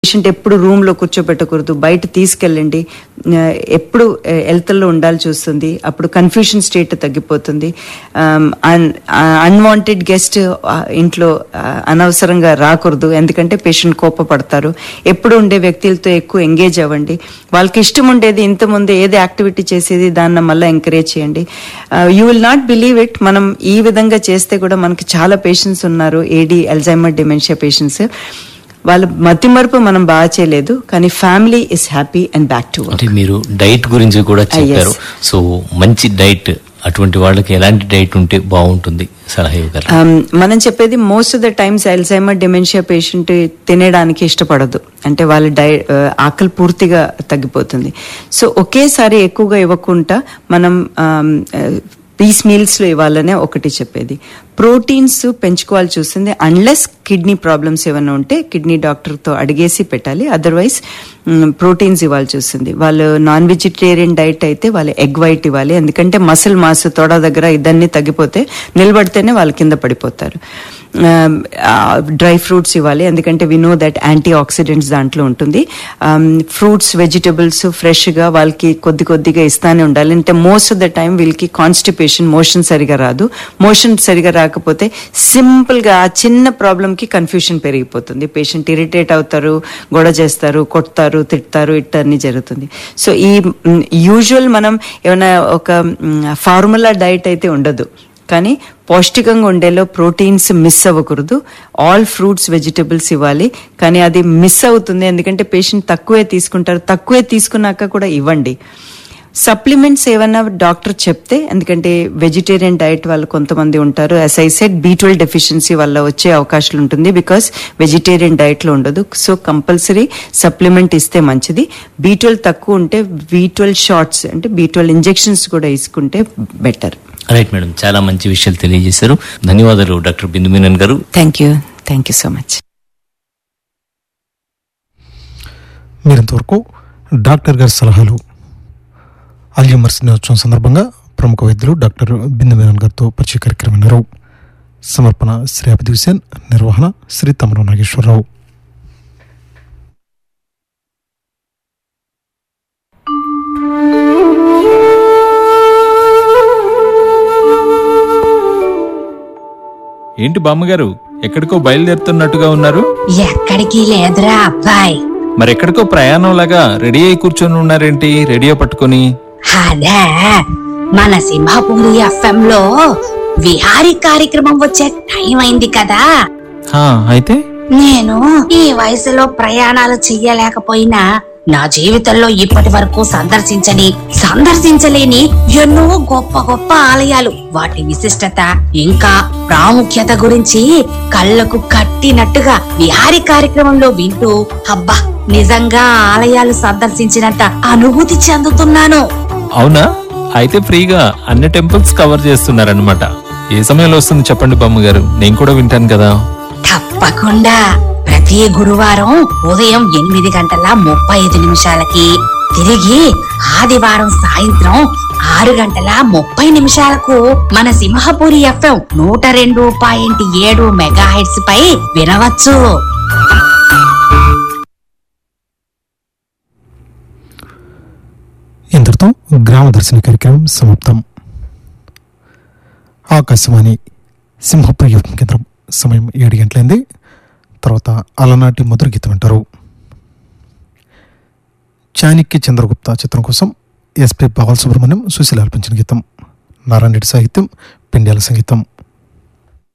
patient ఎప్పుడు room లో కూర్చోబెట్టకూడదు బయట తీసుకెళ్ళండి ఆ, ఎప్పుడు హెల్త్లో ఉండాలి చూస్తుంది అప్పుడు కన్ఫ్యూషన్ స్టేట్ తగ్గిపోతుంది అన్వాంటెడ్ గెస్ట్ ఇంట్లో ఆ, అనవసరంగా రాకూడదు ఎందుకంటే పేషెంట్ కోపపడతారు ఎప్పుడు ఉండే వ్యక్తులతో ఎక్కువ ఎంగేజ్ అవ్వండి వాళ్ళకి ఇష్టం ఉండేది ఇంతకుముందు ఏది యాక్టివిటీ చేసేది దాన్ని మళ్ళీ ఎంకరేజ్ చేయండి you will not believe it మనం ఈ విధంగా చేస్తే కూడా మనకి చాలా పేషెంట్స్ ఉన్నారు ఏడి అల్జైమర్ డిమెన్షియా పేషెంట్స్ వాళ్ళ మతిమరుపు మనం బాగా చేయలేదు కానీ family is happy and back to work అంటే మీరు డైట్ గురించి కూడా చెప్పారు సో మంచి డైట్ అటువంటి వాళ్ళకి ఎలాంటి డైట్ ఉంటే బాగుంటుంది సలహా ఇవ్వగలరు మనం చెప్పేది most of the times Alzheimer dementia patient తినడానికి ఇష్టపడదు అంటే వాళ్ళ డై ఆ, ఆకలి పూర్తిగా తగ్గిపోతుంది సో ఒకేసారి ఎక్కువగా ఇవ్వకుండా మనం పీస్ మీల్స్ లో ఇవ్వాలనే ఒకటి చెప్పేది ప్రోటీన్స్ పెంచుకోవాలి చూస్తుంది అన్లెస్ కిడ్నీ ప్రాబ్లమ్స్ ఏమైనా ఉంటే కిడ్నీ డాక్టర్ తో అడిగేసి పెట్టాలి అదర్వైజ్ ప్రోటీన్స్ ఇవ్వాలి చూస్తుంది వాళ్ళు నాన్ వెజిటేరియన్ డైట్ అయితే వాళ్ళు ఎగ్ వైట్ ఇవ్వాలి ఎందుకంటే మసిల్ మాస్ తొడ దగ్గర ఇదన్నీ తగ్గిపోతే నిలబడితేనే వాళ్ళు కింద పడిపోతారు డ్రై ఫ్రూట్స్ ఇవ్వాలి ఎందుకంటే we know that antioxidants దాంట్లో ఉంటుంది ఫ్రూట్స్ వెజిటబుల్స్ ఫ్రెష్ గా వాళ్ళకి కొద్ది కొద్దిగా ఇస్తానే ఉండాలి అంటే మోస్ట్ ఆఫ్ ద టైం వీళ్ళకి కాన్స్టిపేషన్ మోషన్ సరిగా రాదు మోషన్ సరిగా రాకపోతే సింపుల్ గా ఆ చిన్న ప్రాబ్లం కి కన్ఫ్యూషన్ పెరిగిపోతుంది పేషెంట్ ఇరిటేట్ అవుతారు గొడవ చేస్తారు కొడతారు తిడతారు ఇట్ట అన్ని జరుగుతుంది సో ఈ యూజువల్ మనం ఏమైనా ఒక ఫార్ములా డైట్ అయితే ఉండదు కానీ పౌష్టికంగా ఉండేలో ప్రోటీన్స్ మిస్ అవ్వకూడదు ఆల్ ఫ్రూట్స్ వెజిటబుల్స్ ఇవ్వాలి కానీ అది మిస్ అవుతుంది ఎందుకంటే పేషెంట్ తక్కువే తీసుకుంటారు తక్కువే తీసుకున్నాక కూడా ఇవ్వండి సప్లిమెంట్స్ ఏమన్నా డాక్టర్ చెప్తే ఎందుకంటే వెజిటేరియన్ డైట్ వాళ్ళు కొంతమంది ఉంటారు as I said B twelve deficiency వల్ల వచ్చే అవకాశాలు ఉంటుంది బికాస్ వెజిటేరియన్ డైట్ లో ఉండదు సో కంపల్సరీ సప్లిమెంట్ ఇస్తే మంచిది బీ ట్వెల్వ్ తక్కువ ఉంటే బీ ట్వెల్వ్ షార్ట్స్ అంటే బీ ట్వెల్వ్ ఇంజెక్షన్స్ కూడా తీసుకుంటే బెటర్ రైట్ మేడం చాలా మంచి విషయాలు తెలియజేశారు ధన్యవాదాలు doctor Bindu Menon garu thank you thank you so much మీరింతవరకు డాక్టర్ గారి సలహాలు అల్యూమర్స్ దినోత్సవం సందర్భంగా ప్రముఖ వైద్యులు డాక్టర్ బిందు మేనన్ గారితో పరిచయ కార్యక్రమం విన్నారు సమర్పణ శ్రీ అభిది హుసేన్ నిర్వహణ శ్రీ తమరు నాగేశ్వరరావు ఏంటి బామ్మగారు ఎక్కడికో బయలుదేరుతున్నట్టుగా ఉన్నారు ఎక్కడికి లేదురా అబ్బాయి మరెక్కడికో ప్రయాణం లాగా రెడీ అయి కూర్చొని ఉన్నారేంటి రేడియో పట్టుకొని అదే మన సింహాపూరి ఎఫ్ఎం లో విహారీ కార్యక్రమం వచ్చే టైం అయింది కదా హా అయితే నేను ఈ వయసులో ప్రయాణాలు చెయ్యలేకపోయినా నా జీవితంలో ఇప్పటి వరకు సందర్శించని సందర్శించలేని ఎన్నో గొప్ప గొప్ప ఆలయాలు వాటి విశిష్టత ఇంకా ప్రాముఖ్యత గురించి కళ్ళకు కట్టినట్టుగా విహారీ కార్యక్రమంలో వింటూ అబ్బా నిజంగా ఆ ఆలయాలు సందర్శించినంత అనుభూతి చెందుతున్నాను అవునా అయితే ఫ్రీగా అన్ని టెంపుల్స్ కవర్ చేస్తున్నారనమాట ఏ సమయంలో వస్తుంది చెప్పండి బామ్మగారు నేను కూడా వింటాను కదా తప్పకుండా ప్రతి గురువారం ఉదయం ఎనిమిది గంటల ముప్పై ఐదు నిమిషాలకి తిరిగి ఆదివారం సాయంత్రం ఆరు గంటల ముప్పై నిమిషాలకు మన సింహపురి ఎఫ్ఎం నూట రెండు పాయింట్ ఏడు మెగా పై వినవచ్చు ఇంతటితో గ్రామ దర్శన కార్యక్రమం సమాప్తం ఆకాశవాణి సింహప్రియ కేంద్రం సమయం ఏడు గంటలైంది తర్వాత అలనాటి మధుర గీతం వింటారు చాణక్య చంద్రగుప్త చిత్రం కోసం ఎస్పి బాలసుబ్రహ్మణ్యం సుశీల అల్పించిన గీతం నారాయణ రెడ్డి సాహిత్యం పిండ్యాల సంగీతం